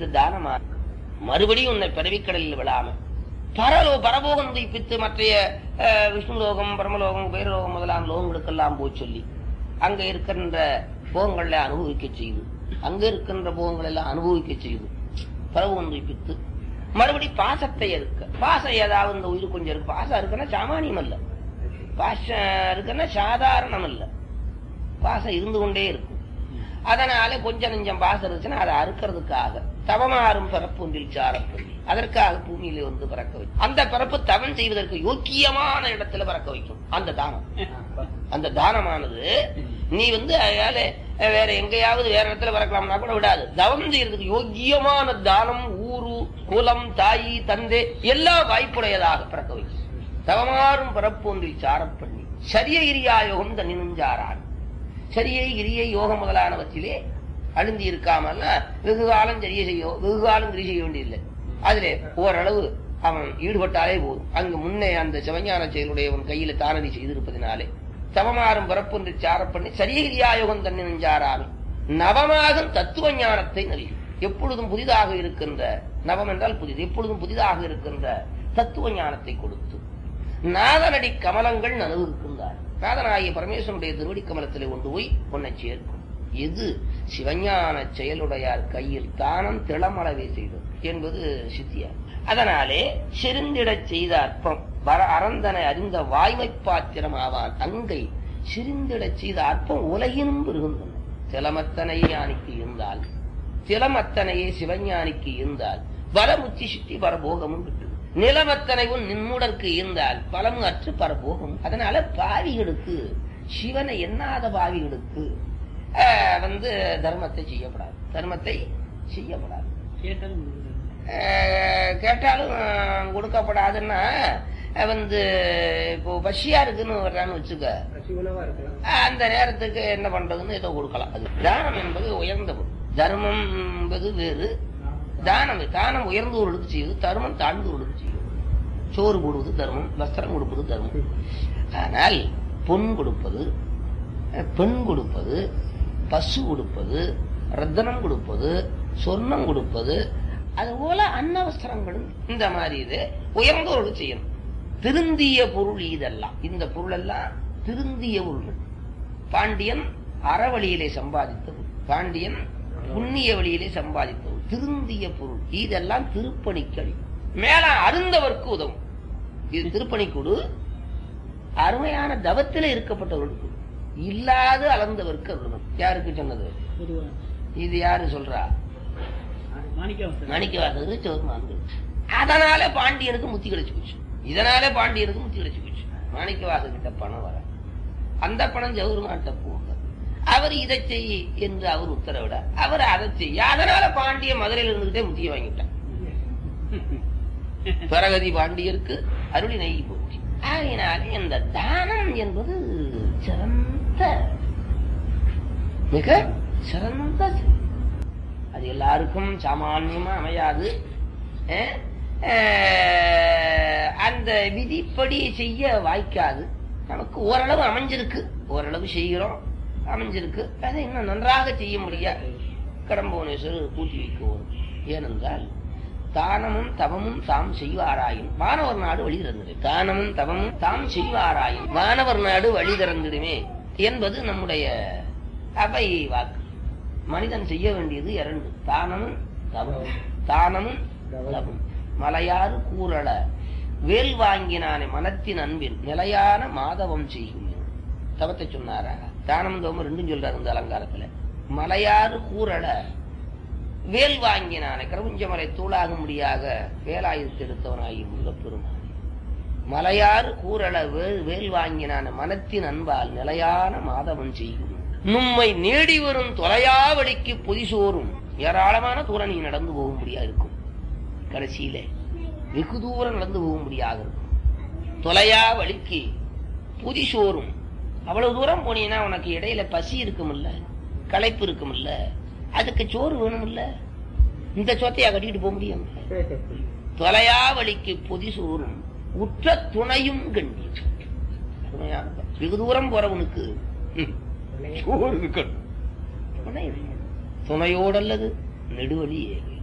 இது தானமா மறுபடியும் உன்னை பிறவிக்கடலில் விழாம பரலோ பரபோகம் துய்ப்பித்து மற்றைய அஹ், விஷ்ணு லோகம் பரமலோகம் பேரலோகம் முதலான லோகங்களுக்கெல்லாம் போய் சொல்லி அங்க இருக்கின்ற போகங்களை அனுபவிக்க செய்து அங்க இருக்கின்ற போகங்கள் எல்லாம் அனுபவிக்க செய்து பரபோகம் துய்ப்பித்து மறுபடி பாசத்தை இருக்க பாசம் ஏதாவது இந்த உயிர் கொஞ்சம் இருக்கு பாசம் இருக்குன்னா சாமானியம் அல்ல பாசம் இருக்குன்னா சாதாரணம் அல்ல பாசம் இருந்து கொண்டே இருக்கும் அதனால கொஞ்சம் நெஞ்சம் பாசம் இருந்துச்சுன்னா அதை அறுக்கிறதுக்காக தவமாறும் பிறப்பு ஒன்றில் சாரப்பள்ளி அதற்காக பூமியில வந்து பிறக்க வைக்கும் அந்த பிறப்பு தவம் செய்வதற்கு யோக்கியமான இடத்துல பிறக்க வைக்கும் அந்த தானம் அந்த தானமானது நீ வந்து அதனால வேற எங்கேயாவது வேற இடத்துல பிறக்கலாம்னா கூட விடாது தவம் செய்யறதுக்கு யோக்கியமான தானம் ஊரு குலம் தாயி தந்தை எல்லா வாய்ப்புடையதாக பிறக்க வைக்கும் தவமாறும் பிறப்பு ஒன்றில் சாரப்பள்ளி சரிய இரியாயோகம் தன்னினுஞ்சாரான் சரியை கிரியை யோகம் முதலானவற்றிலே அழுந்தி இருக்காமல் வெகு காலம் சரிய செய்ய வெகு காலம் கிரி செய்ய வேண்டியதில்லை அதிலே ஓரளவு அவன் ஈடுபட்டாலே போதும் அங்கு முன்னே அந்த சிவஞான செயலுடையவன் கையில தானதி செய்திருப்பதினாலே தவமாறும் பிறப்பொன்று சாரப்பண்ணி சரியகிரியாயோகம் தன்னை நெஞ்சாராமி நவமாகும் தத்துவ ஞானத்தை நல்கி எப்பொழுதும் புதிதாக இருக்கின்ற நவம் என்றால் புதிது எப்பொழுதும் புதிதாக இருக்கின்ற தத்துவ ஞானத்தை கொடுத்து நாதனடி கமலங்கள் நனவுகின்றார் நாதனாகிய பரமேஸ்வரனுடைய திருவடி கமலத்திலே கொண்டு போய் பொன்னை சேர்க்கும் எது சிவஞான செயலுடையார் கையில் தானம் திளமளவே செய்தது என்பது சித்தியார் அதனாலே சிரிந்திடச் செய்த அற்பம் வர அறந்தனை அறிந்த வாய்மை பாத்திரம் ஆவான் அங்கை சிரிந்திடச் செய்த அற்பம் உலகினும் பெருகின்றன திலமத்தனையே ஞானிக்கு இருந்தால் திலமத்தனையே சிவஞானிக்கு இருந்தால் வலமுச்சி சித்தி பரபோகமும் விட்டது நிலமத்தனைவும் நின்முடற்கு இருந்தால் பலம் அற்று பரபோகம் அதனால பாவிகளுக்கு சிவனை எண்ணாத பாவிகளுக்கு ஆஹ், வந்து தர்மத்தை செய்யப்படாது தர்மத்தை செய்யப்படாது கேட்டாலும் ஆஹ், கேட்டாலும் ஆஹ், கொடுக்கப்படாதுன்னா ஆஹ், வந்து இப்போ பசியா இருக்குன்னு வர்றான்னு வச்சுக்க சிவனவா இருக்கலாம் ஆஹ், அந்த நேரத்துக்கு என்ன பண்றதுன்னு ஏதோ கொடுக்கலாம் அது தானம் என்பது உயர்ந்த பொருள் தர்மம் என்பது வேறு தானம் தானம் உயர்ந்தவர்களுக்கு செய்வது தர்மம் தாழ்ந்தவர்களுக்கு செய்வது சோறு போடுவது தர்மம் வஸ்திரம் கொடுப்பது தர்மம் ஆனால் பொன் கொடுப்பது அஹ், பெண் கொடுப்பது பசு கொடுப்பது ரத்தனம் கொடுப்பது சொர்ணம் கொடுப்பது அதுபோல அன்னவஸ்திரங்களும் இந்த மாதிரி இது உயர்ந்தவர்களுக்கு செய்யணும் திருந்திய பொருள் இதெல்லாம் இந்த பொருள் எல்லாம் திருந்திய பொருள்கள் பாண்டியன் அறவழியிலே சம்பாதித்தது பாண்டியன் புண்ணிய வழியிலே சம்பாதித்தது திருந்திய பொருள் இதெல்லாம் திருப்பணிக்களி மேல அருந்தவர்க்கு உதவும் இது திருப்பணிக்குடு அருமையான தவத்திலே இருக்கப்பட்டவர்களுக்கு இல்லாத அளந்தவர்க்கு அருளும் யாருக்கு சொன்னது பொதுவா இது யாரு சொல்றா மாணிக்க மாணிக்கவாசகர் சிவருமான்கள் அதனால பாண்டியனுக்கு முத்தி கிடைச்சு போச்சு இதனால பாண்டியனுக்கு முத்தி கிடைச்சு போச்சு மாணிக்கவாசகிட்ட பணம் வர அந்த பணம் ஜவுருமான்கிட்ட போக அவர் இதை செய் என்று அவர் உத்தரவிட அவர் அதை செய்ய அதனால பாண்டிய மதுரையில இருந்துகிட்டே முத்திய வாங்கிட்டான் பரகதி பாண்டியருக்கு அருளி நெய் போச்சு ஆகையினாலே இந்த தானம் என்பது சிறந்த மிக சிறந்த செயல். அது எல்லாருக்கும் சாமான்யமா அமையாது அஹ், அஹ், அந்த விதிப்படி செய்ய வாய்க்காது நமக்கு ஓரளவு அமைஞ்சிருக்கு ஓரளவு செய்கிறோம் அமைஞ்சிருக்கு அதை இன்னும் நன்றாக செய்ய முடியாது கடம்புவனேஸ்வரர் கூட்டி வைக்கவும் ஏனென்றால் தானமும் தவமும் தாம் செய்வாராயின் வானவர் நாடு வழி திறந்திடும் தானமும் தவமும் தாம் செய்வாராயின் வானவர் நாடு வழி திறந்திடுமே என்பது நம்முடைய அவை வாக்கு மனிதன் செய்ய வேண்டியது இரண்டு தானமும் தவமும் தானமும் தவமும் மலையாறு கூறல வேல் வாங்கினானே மனத்தின் அன்பில் நிலையான மாதவம் செய்யும் தவத்தை சொன்னாரா தானமும் தவமும் ரெண்டும் சொல்றாரு இந்த அலங்காரத்துல மலையாறு கூறல வேல் வாங்கினானே கருவுஞ்சமலை தூளாகும்படியாக வேலாயுதத்தை எடுத்தவனாகி உள்ள பெருமான் மலையாறு கூறல வேல் வேல் வாங்கினான மனத்தின் அன்பால் நிலையான மாதவன் செய்யும் நும்மை நேடி வரும் தொலையாவளிக்கு பொதிசோறும் ஏராளமான தூரம் நீ நடந்து போகும்படியா இருக்கும் கடைசியில வெகு தூரம் நடந்து போகும்படியாக இருக்கும் தொலையா வழிக்கு புதிசோறும் அவ்வளவு தூரம் போனீங்கன்னா உனக்கு இடையில பசி இருக்குமில்ல களைப்பு இருக்குமில்ல அதுக்கு சோறு வேணுமில்ல இந்த சொத்தையா கட்டிட்டு போக முடியும் தொலையா வழிக்கு பொதி சோறும் உற்ற துணையும் கண்டி துணையான ப- வெகு தூரம் போறவனுக்கு ம், சோறு இருக்கணும் துணை வேணும். துணையோடு அல்லது நெடுவழி ஏகு